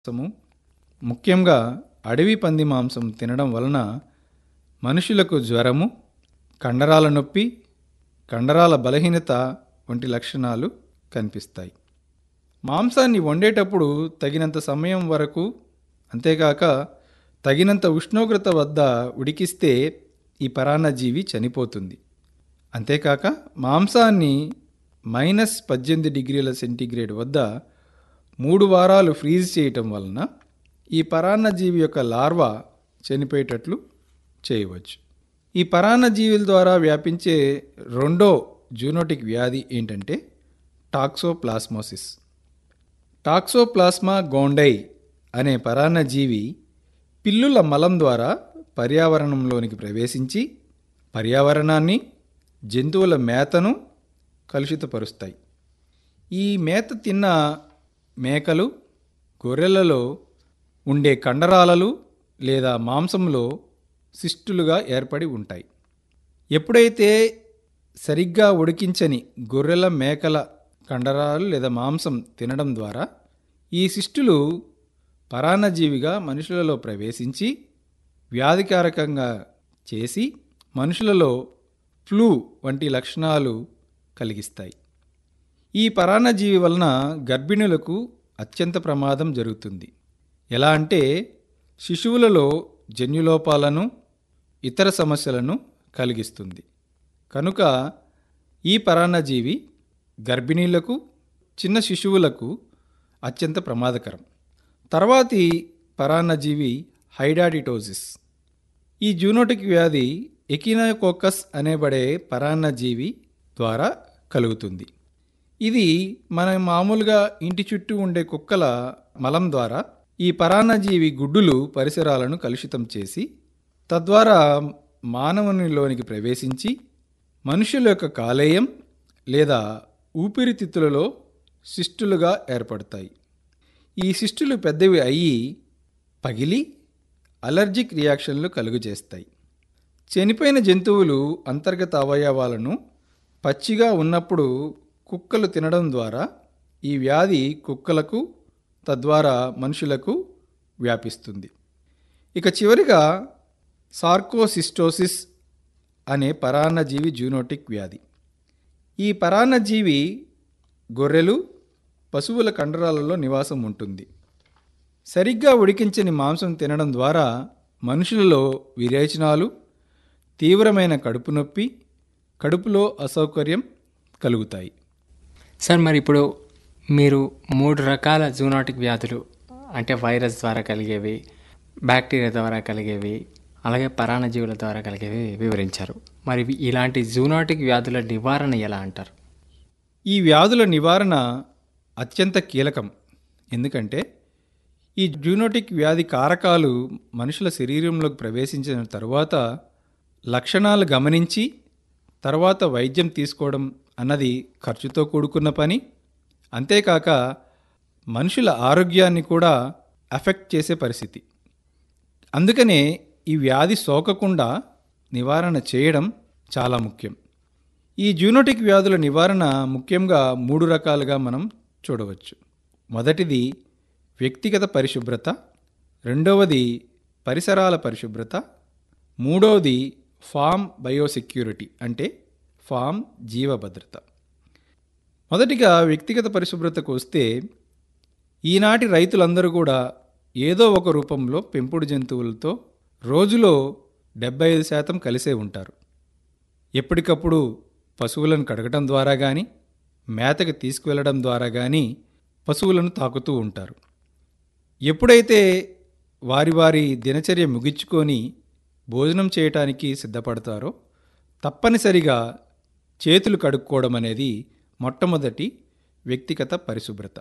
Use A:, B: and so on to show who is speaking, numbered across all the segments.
A: మాంసము ముఖ్యంగా అడవి పంది మాంసం తినడం వలన మనుషులకు జ్వరము కండరాల నొప్పి కండరాల బలహీనత వంటి లక్షణాలు కనిపిస్తాయి మాంసాన్ని వండేటప్పుడు తగినంత సమయం వరకు అంతేకాక తగినంత ఉష్ణోగ్రత వద్ద ఉడికిస్తే ఈ పరాన్నజీవి చనిపోతుంది అంతేకాక మాంసాన్ని మైనస్ పద్దెనిమిది డిగ్రీల సెంటీగ్రేడ్ వద్ద మూడు వారాలు ఫ్రీజ్ చేయటం వలన ఈ పరాన్నజీవి యొక్క లార్వా చనిపోయేటట్లు చేయవచ్చు ఈ పరాన్నజీవుల ద్వారా వ్యాపించే రెండో జూనోటిక్ వ్యాధి ఏంటంటే టాక్సోప్లాస్మోసిస్ టాక్సోప్లాస్మా గోండై అనే పరాన్నజీవి పిల్లుల మలం ద్వారా పర్యావరణంలోనికి ప్రవేశించి పర్యావరణాన్ని జంతువుల మేతను కలుషితపరుస్తాయి ఈ మేత తిన్న మేకలు గొర్రెలలో ఉండే కండరాలలు లేదా మాంసంలో సిస్టులుగా ఏర్పడి ఉంటాయి ఎప్పుడైతే సరిగ్గా ఉడికించని గొర్రెల మేకల కండరాలు లేదా మాంసం తినడం ద్వారా ఈ సిస్టులు పరాన్నజీవిగా మనుషులలో ప్రవేశించి వ్యాధికారకంగా చేసి మనుషులలో ఫ్లూ వంటి లక్షణాలు కలిగిస్తాయి ఈ పరాన్నజీవి వలన గర్భిణులకు అత్యంత ప్రమాదం జరుగుతుంది ఎలా అంటే శిశువులలో జన్యులోపాలను ఇతర సమస్యలను కలిగిస్తుంది కనుక ఈ పరాన్నజీవి గర్భిణీలకు చిన్న శిశువులకు అత్యంత ప్రమాదకరం తర్వాతి పరాన్నజీవి హైడాడిటోసిస్ ఈ జూనోటిక్ వ్యాధి ఎకినోకోకస్ అనేబడే పరాన్నజీవి ద్వారా కలుగుతుంది ఇది మన మామూలుగా ఇంటి చుట్టూ ఉండే కుక్కల మలం ద్వారా ఈ పరాన్నజీవి గుడ్డులు పరిసరాలను కలుషితం చేసి తద్వారా మానవునిలోనికి ప్రవేశించి మనుషుల యొక్క కాలేయం లేదా ఊపిరితిత్తులలో శిష్టులుగా ఏర్పడతాయి ఈ శిష్టులు పెద్దవి అయ్యి పగిలి అలర్జిక్ రియాక్షన్లు కలుగజేస్తాయి చనిపోయిన జంతువులు అంతర్గత అవయవాలను పచ్చిగా ఉన్నప్పుడు కుక్కలు తినడం ద్వారా ఈ వ్యాధి కుక్కలకు తద్వారా మనుషులకు వ్యాపిస్తుంది ఇక చివరిగా సార్కోసిస్టోసిస్ అనే పరాన్నజీవి జూనోటిక్ వ్యాధి ఈ పరాన్నజీవి గొర్రెలు పశువుల కండరాలలో నివాసం ఉంటుంది సరిగ్గా ఉడికించని మాంసం తినడం ద్వారా మనుషులలో విరేచనాలు తీవ్రమైన కడుపు నొప్పి కడుపులో అసౌకర్యం కలుగుతాయి
B: సార్ మరి ఇప్పుడు మీరు మూడు రకాల జూనాటిక్ వ్యాధులు అంటే వైరస్ ద్వారా కలిగేవి బ్యాక్టీరియా ద్వారా కలిగేవి అలాగే పరాణజీవుల ద్వారా కలిగేవి వివరించారు మరి ఇవి- ఇలాంటి జూనాటిక్ వ్యాధుల నివారణ ఎలా అంటారు
A: ఈ వ్యాధుల నివారణ అత్యంత కీలకం ఎందుకంటే ఈ జూనోటిక్ వ్యాధి కారకాలు మనుషుల శరీరంలోకి ప్రవేశించిన తరువాత లక్షణాలు గమనించి తర్వాత వైద్యం తీసుకోవడం అన్నది ఖర్చుతో కూడుకున్న పని అంతేకాక మనుషుల ఆరోగ్యాన్ని కూడా అఫెక్ట్ చేసే పరిస్థితి అందుకనే ఈ వ్యాధి సోకకుండా నివారణ చేయడం చాలా ముఖ్యం ఈ జూనోటిక్ వ్యాధుల నివారణ ముఖ్యంగా మూడు రకాలుగా మనం చూడవచ్చు మొదటిది వ్యక్తిగత పరిశుభ్రత రెండవది పరిసరాల పరిశుభ్రత మూడవది ఫామ్ బయోసెక్యూరిటీ అంటే ఫామ్ జీవభద్రత మొదటిగా వ్యక్తిగత పరిశుభ్రతకు వస్తే ఈనాటి రైతులందరూ కూడా ఏదో ఒక రూపంలో పెంపుడు జంతువులతో రోజులో డెబ్బై ఐదు శాతం కలిసే ఉంటారు ఎప్పటికప్పుడు పశువులను కడగటం ద్వారా కానీ మేతకి తీసుకువెళ్ళడం ద్వారా కానీ పశువులను తాకుతూ ఉంటారు ఎప్పుడైతే వారి వారి దినచర్య ముగించుకొని భోజనం చేయటానికి సిద్ధపడతారో తప్పనిసరిగా చేతులు కడుక్కోవడం అనేది మొట్టమొదటి వ్యక్తిగత పరిశుభ్రత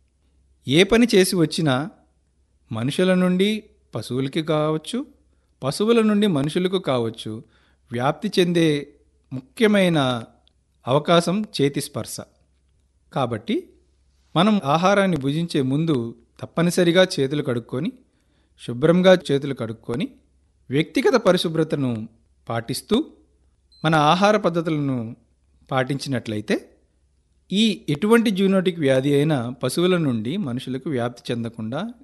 A: ఏ పని చేసి వచ్చినా మనుషుల నుండి పశువులకి కావచ్చు పశువుల నుండి మనుషులకు కావచ్చు వ్యాప్తి చెందే ముఖ్యమైన అవకాశం చేతి స్పర్శ కాబట్టి మనం ఆహారాన్ని భుజించే ముందు తప్పనిసరిగా చేతులు కడుక్కొని శుభ్రంగా చేతులు కడుక్కొని వ్యక్తిగత పరిశుభ్రతను పాటిస్తూ మన ఆహార పద్ధతులను పాటించినట్లయితే ఈ ఎటువంటి జూనోటిక్ వ్యాధి అయినా పశువుల నుండి మనుషులకు వ్యాప్తి చెందకుండా